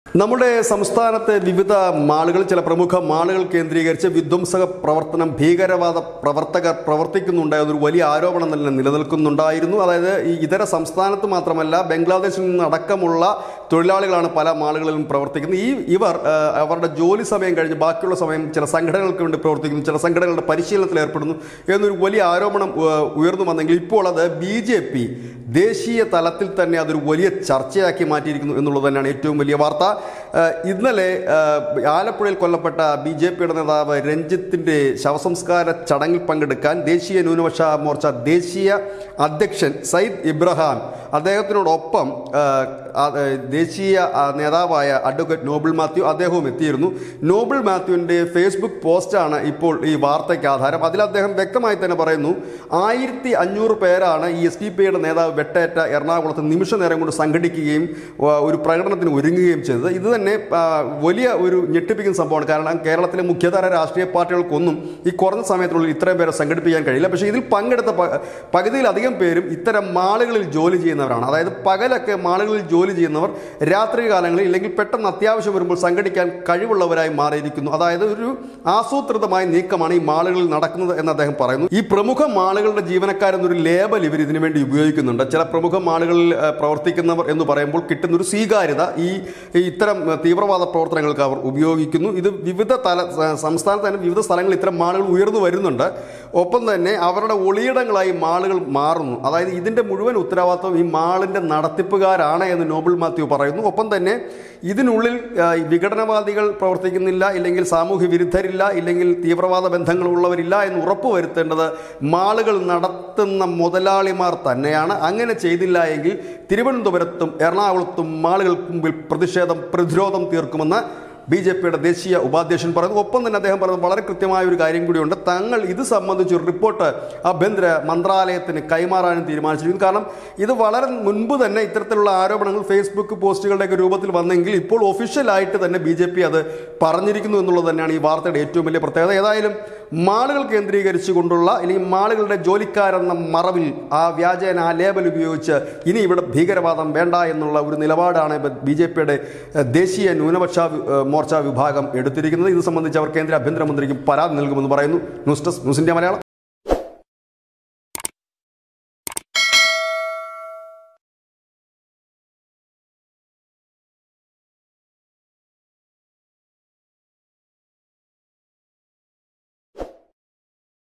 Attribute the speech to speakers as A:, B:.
A: നമ്മുടെ സംസ്ഥാനത്തെ വിവിധ മാളുകൾ ചില പ്രമുഖ മാളുകൾ കേന്ദ്രീകരിച്ച് വിധ്വംസക പ്രവർത്തനം ഭീകരവാദ പ്രവർത്തകർ പ്രവർത്തിക്കുന്നുണ്ടായ ഒരു വലിയ ആരോപണം തന്നെ നിലനിൽക്കുന്നുണ്ടായിരുന്നു അതായത് ഈ ഇതര സംസ്ഥാനത്ത് മാത്രമല്ല ബംഗ്ലാദേശിൽ നിന്നടക്കമുള്ള തൊഴിലാളികളാണ് പല മാളുകളിലും പ്രവർത്തിക്കുന്നത് ഈ ഇവർ ആ, അവരുടെ ജോലി സമയം കഴിഞ്ഞ് ബാക്കിയുള്ള സമയം ചില സംഘടനകൾക്ക് വേണ്ടി പ്രവർത്തിക്കുന്നു ചില സംഘടനകളുടെ പരിശീലനത്തിൽ ഏർപ്പെടുന്നു എന്നൊരു വലിയ ആരോപണം ആ, ഉയർന്നു വന്നെങ്കിൽ ഇപ്പോൾ അത് ബി ജെ പി ദേശീയ തലത്തിൽ തന്നെ അതൊരു വലിയ ചർച്ചയാക്കി മാറ്റിയിരിക്കുന്നു എന്നുള്ളത് തന്നെയാണ് ഏറ്റവും വലിയ വാർത്ത ആ, ഇന്നലെ ആ, ആലപ്പുഴയിൽ കൊല്ലപ്പെട്ട ബി ജെ പിയുടെ നേതാവ് രഞ്ജിത്തിന്റെ ശവസംസ്കാര ചടങ്ങിൽ പങ്കെടുക്കാൻ ദേശീയ ന്യൂനപക്ഷ മോർച്ച ദേശീയ അധ്യക്ഷൻ സയ്യിദ് ഇബ്രഹാം അദ്ദേഹത്തിനോടൊപ്പം ആ, ആ, ദേശീയ ആ, നേതാവായ അഡ്വക്കേറ്റ് നോബിൾ മാത്യു അദ്ദേഹവും എത്തിയിരുന്നു നോബിൾ മാത്യുവിൻ്റെ ഫേസ്ബുക്ക് പോസ്റ്റാണ് ഇപ്പോൾ ഈ വാർത്തയ്ക്ക് ആധാരം അതിൽ അദ്ദേഹം വ്യക്തമായി തന്നെ പറയുന്നു ആയിരത്തി അഞ്ഞൂറ് പേരാണ് ഈ എസ് ഡി പിയുടെ നേതാവ് വെട്ടേറ്റ എറണാകുളത്ത് നിമിഷ നേരം കൊണ്ട് സംഘടിക്കുകയും ആ, ഒരു പ്രകടനത്തിന് ഒരുങ്ങുകയും ചെയ്തത് ഇത് തന്നെ ആ, വലിയ ഒരു ഞെട്ടിപ്പിക്കുന്ന സംഭവമാണ് കാരണം കേരളത്തിലെ മുഖ്യധാര രാഷ്ട്രീയ പാർട്ടികൾക്കൊന്നും ഈ കുറഞ്ഞ സമയത്തിനുള്ളിൽ ഇത്രയും പേരെ സംഘടിപ്പിക്കാൻ കഴിയില്ല പക്ഷേ ഇതിൽ പങ്കെടുത്ത പ- പകുതിയിലധികം പേരും ഇത്തരം മാളുകളിൽ ജോലി ചെയ്യുന്നവരാണ് അതായത് പകലൊക്കെ മാളുകളിൽ ജോലി ചെയ്യുന്നവർ രാത്രി കാലങ്ങളിൽ ഇല്ലെങ്കിൽ പെട്ടെന്ന് അത്യാവശ്യം വരുമ്പോൾ സംഘടിക്കാൻ കഴിവുള്ളവരായി മാറിയിരിക്കുന്നു അതായത് ഒരു ആസൂത്രിതമായ നീക്കമാണ് ഈ മാളുകളിൽ നടക്കുന്നത് എന്ന് അദ്ദേഹം പറയുന്നു ഈ പ്രമുഖ മാളുകളുടെ ജീവനക്കാരെന്നൊരു ലേബൽ ഇവർ ഇതിനു വേണ്ടി ഉപയോഗിക്കുന്നുണ്ട് ചില പ്രമുഖ മാളുകളിൽ ഏഹ്, പ്രവർത്തിക്കുന്നവർ എന്ന് പറയുമ്പോൾ കിട്ടുന്ന ഒരു സ്വീകാര്യത ഈ ഈ ഇത്തരം ഏഹ്, തീവ്രവാദ പ്രവർത്തനങ്ങൾക്ക് അവർ ഉപയോഗിക്കുന്നു ഇത് വിവിധ തല സ- സംസ്ഥാനത്ത് തന്നെ വിവിധ സ്ഥലങ്ങളിൽ ഇത്തരം മാളുകൾ ഉയർന്നു വരുന്നുണ്ട് ഒപ്പം തന്നെ അവരുടെ ഒളിയിടങ്ങളായി മാളുകൾ മാറുന്നു അതായത് ഇതിന്റെ മുഴുവൻ ഉത്തരവാദിത്വം ഈ മാളിന്റെ നടത്തിപ്പുകാരാണ് എന്ന് നോബിൾ മാത്യു പറയുന്നു ഒപ്പം തന്നെ ഇതിനുള്ളിൽ ആ, ഈ വിഘടനവാദികൾ പ്രവർത്തിക്കുന്നില്ല ഇല്ലെങ്കിൽ സാമൂഹ്യ വിരുദ്ധരില്ല ഇല്ലെങ്കിൽ തീവ്രവാദ ബന്ധങ്ങളുള്ളവരില്ല എന്ന് ഉറപ്പുവരുത്തേണ്ടത് മാളുകൾ നടത്തുന്ന മുതലാളിമാർ തന്നെയാണ് അങ്ങനെ ചെയ്തില്ല എങ്കിൽ തിരുവനന്തപുരത്തും എറണാകുളത്തും മാളുകൾക്ക് മുമ്പിൽ പ്രതിഷേധം പ്രതിരോധം തീർക്കുമെന്ന് ബി ജെ പിയുടെ ദേശീയ ഉപാധ്യക്ഷൻ പറയുന്നു ഒപ്പം തന്നെ അദ്ദേഹം പറയുന്നത് വളരെ കൃത്യമായ ഒരു കാര്യം കൂടിയുണ്ട് തങ്ങൾ ഇത് സംബന്ധിച്ച് ഒരു റിപ്പോർട്ട് ആഭ്യന്തര മന്ത്രാലയത്തിന് കൈമാറാനും തീരുമാനിച്ചിരിക്കുന്നു കാരണം ഇത് വളരെ മുൻപ് തന്നെ ഇത്തരത്തിലുള്ള ആരോപണങ്ങൾ ഫേസ്ബുക്ക് പോസ്റ്റുകളുടെയൊക്കെ രൂപത്തിൽ വന്നെങ്കിൽ ഇപ്പോൾ ഒഫീഷ്യലായിട്ട് തന്നെ ബി ജെ പി അത് പറഞ്ഞിരിക്കുന്നു എന്നുള്ളത് തന്നെയാണ് ഈ വാർത്തയുടെ ഏറ്റവും വലിയ പ്രത്യേകത ഏതായാലും മാളുകൾ കേന്ദ്രീകരിച്ചുകൊണ്ടുള്ള അല്ലെങ്കിൽ മാളുകളുടെ ജോലിക്കാരെന്ന മറവിൽ ആ വ്യാജേന ആ ലേബൽ ഉപയോഗിച്ച് ഇനി ഇവിടെ ഭീകരവാദം വേണ്ട എന്നുള്ള ഒരു നിലപാടാണ് ബി ജെ പിയുടെ ദേശീയ ന്യൂനപക്ഷ വി- ഏഹ് മോർച്ച വിഭാഗം എടുത്തിരിക്കുന്നത് ഇത് സംബന്ധിച്ച് അവർ കേന്ദ്ര ആഭ്യന്തരമന്ത്രിക്ക് പരാതി നൽകുമെന്ന് പറയുന്നു news desk news India Malayalam